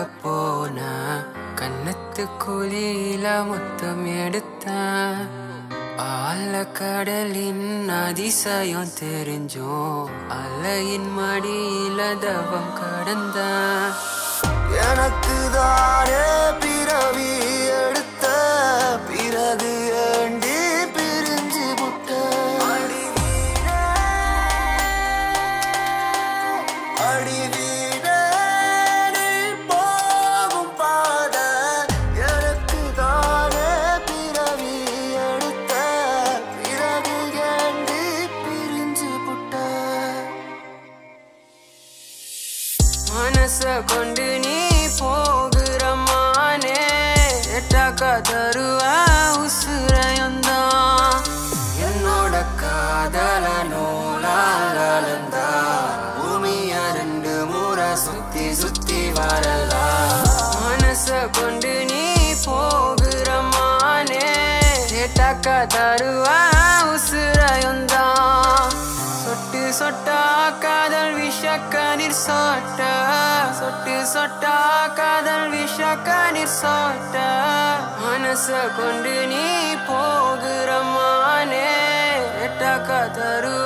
போன கண்ணத்து குழியில மொத்தம் எடுத்தேன் ஆழ கடலின் அதிசயம் தெரிஞ்சோம் அலையின் மடியில தவம் கடந்தேன் எனக்கு தானே பிறவி எடுத்த பிறகு ஏண்டி பிரிஞ்சு புட்ட அடி வீணே, அடி வீணே, நீ போகும் பாதை எனக்கு தானே பிறவி எடுத்த பிறகு ஏண்டி பிரிஞ்சு புட்ட மனச கொண்டு நீ போகிற மானே எட்டாக்கா தருவ உசுரையந்தான் என்னோட காதல நூலாலந்தா பூமிய ரெண்டு முறை சுத்தி சுத்தி வரலாம் மனச கொண்டு நீ போகிற மானே எட்டாக்கா தருவ உசுரையந்தான் சொட்டு சொட்டா காதல் விஷக்க நீர் சொட்ட சொட்டு சொட்டா காதல் விஷக்க நீர் சொட்ட மனச கொண்டு நீ போகிற மானே எட்டாக்கா தருவ